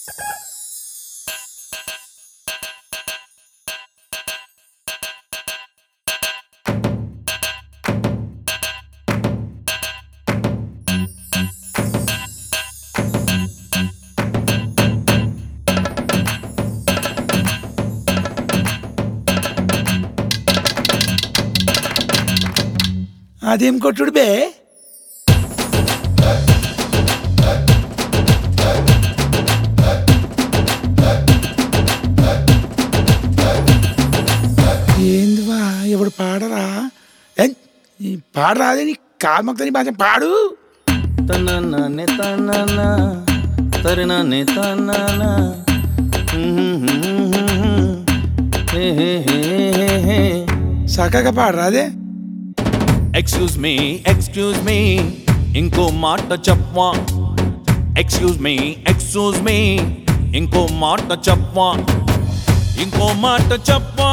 అదేం కొట్టుడు బే ఏందివా ఎవడు పాడరా ఏ, ఈ పాడరాదే నీ కాల్మక్తని భాష పాడు తనననే తనన తరిననే తనన హే హే హే హే చక్కగా పాడరాదే ఎక్స్క్యూజ్ మీ ఎక్స్క్యూజ్ మీ ఇంకో మాట చెప్పవా ఎక్స్క్యూజ్ మీ ఎక్స్క్యూజ్ మీ ఇంకో మాట చెప్పవా ఇంకో మాట చెప్పవా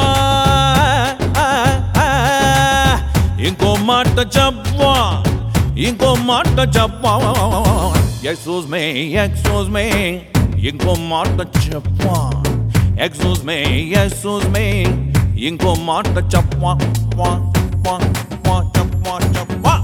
ఇంకో మాట చెప్పవా ఇంకో మాట చెప్పవా ఎక్స్క్యూజ్ మీ ఎక్స్క్యూజ్ మీ ఇంకో మాట చెప్పవా ఎక్స్క్యూజ్ మీ ఎక్స్క్యూజ్ మీ ఇంకో మాట చెప్పవా వా వా వా చెప్పవా చెప్పవా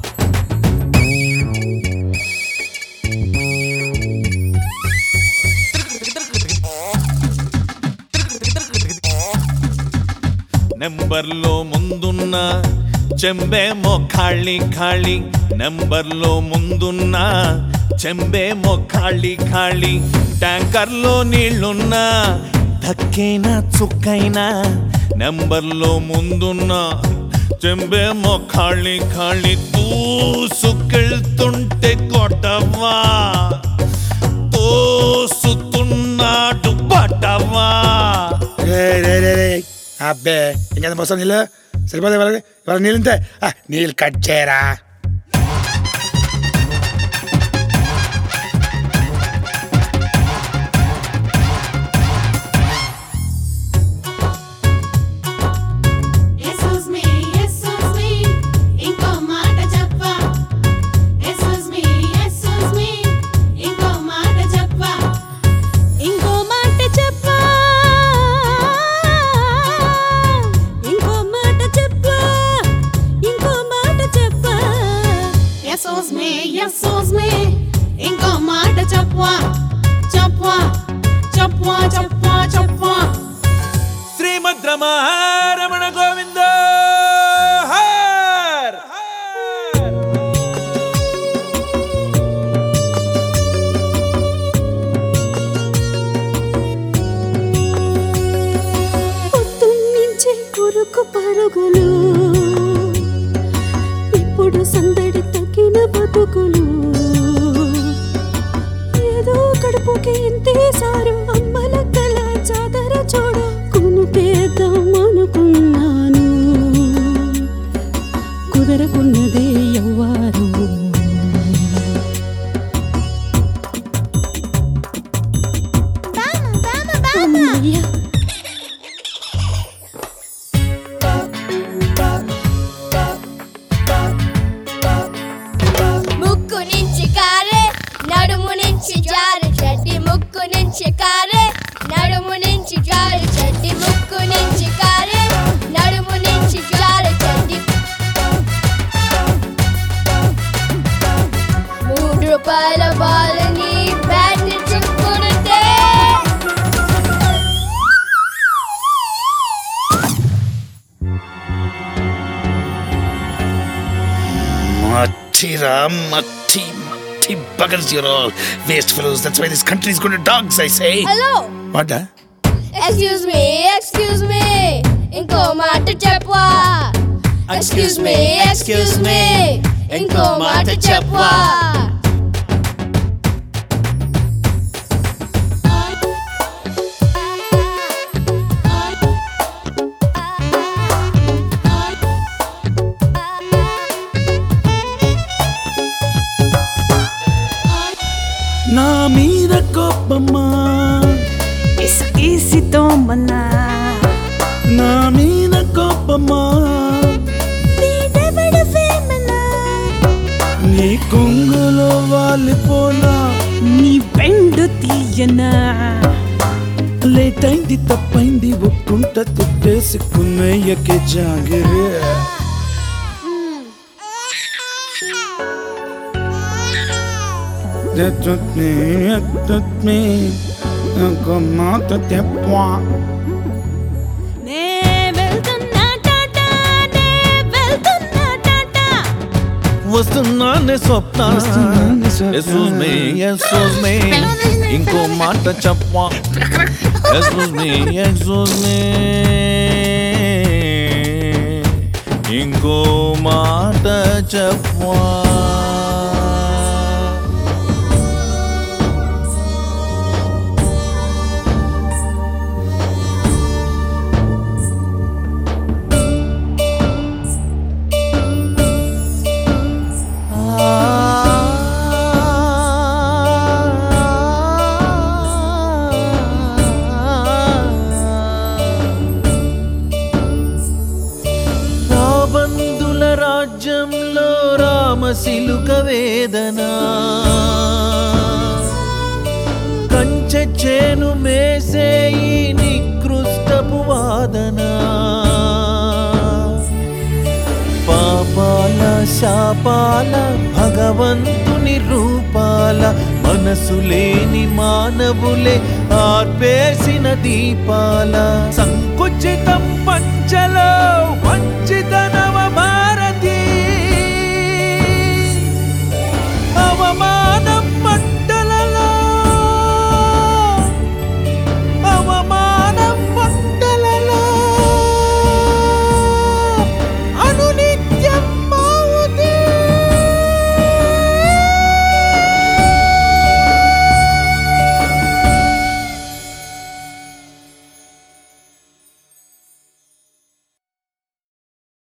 నెంబర్లో ముందున్న చెంబేమో ఖాళీ ఖాళీ నెంబర్లో ముందున్న చెంబేమో ఖాళీ ఖాళీ ట్యాంకర్లో నీళ్లున్నా ధక్కైనా చుక్కైనా నెంబర్లో ముందున్న చెంబేమో ఖాళీ ఖాళీ దూసుకెళ్తుంటే కొట్టవా తోసుతున్నాడు పట్టవా రే రే రే రే అబ్బే ఇంకెంత పోస్తావు నీళ్ళు సరిపోతే ఇవాళ ఇవాళ నీళ్ళు ఇంతే ఆ, నీళ్ళు కట్ చేయరా Excuse me, excuse me, ఇంకో మాట చెప్పా. Excuse me, excuse me, ఇంకో మాట చెప్పా. ఇంకో మాట చెప్పా. ఇంకో మాట చెప్పా. ఇంకో మాట చెప్పా. Excuse me, excuse me, ఇంకో మాట చెప్పా. చెప్పా, చెప్పా, చెప్పా, చెప్పా. శ్రీమద్ రమణ గోవింద హర్ పొద్దున్నుంచి ఉరుకు పరుగులు ఇప్పుడు సందడి తగ్గిన బతుకులు ఏదో కడుపుకి ఇంతేసారు అమ్మల కల జాతర చూడ కొనుకేద్దాం అనుకున్నాను కుదరకున్నదే ఎవ్వారు అమ్మయ్య ముక్కు నుంచి కారే నడుము నుంచి జారు చెడ్డి ముక్కు నుంచి కారే నడుము నుంచి జారు చెడ్డి ముక్కు నుంచి కారే నడుము నుంచి జారు చెడ్డి మూడు రూపాయల బాలని బ్యాట్ చుక్కుకుంటే Matira, matti, matti buggers, you're all waste fellows. That's why this country is going to dogs, I say. Hello What? Excuse me excuse me ఇంకో మాట చెప్పవా ఎక్స్క్యూజ్ మీ ఎక్స్క్యూజ్ మీ ఇంకో మాట చెప్పవా నా మీద కోపమ్మా Easy toma నా మీద కోపమ్మా వీడెవడు ఫేమనా నీ కొంగులో వాలిపోనా నీ బెండు తీయనా తట్టైంది తప్పైంది ఒక్కుంట తుట్టేసుకున్నయ్యకే జాగిరే That took me, that took me, come out of that point. నే వెళ్తున్నా టాటా నే వెళ్తున్నా టాటా వస్తున్నానే స్వప్న వస్తున్నానే స్వప్న. ఎస్సూస్ మీ ఎస్సూస్ మీ ఇంకో మాట చెప్పా ఎస్సూస్ మీ ఎస్సూస్ మీ ఇంకో మాట చెప్పా రాబందుల రాజ్యంలో రామశిలుక వేదన కంచె చేను మేసే ఈ నికృష్టపు వాదన పాపాల శాపాల భగవంతుని రూపాల మనసు లేని మానవులే ఆర్పేసిన దీపాల సంకుచితం పంచలో వంచిత నవ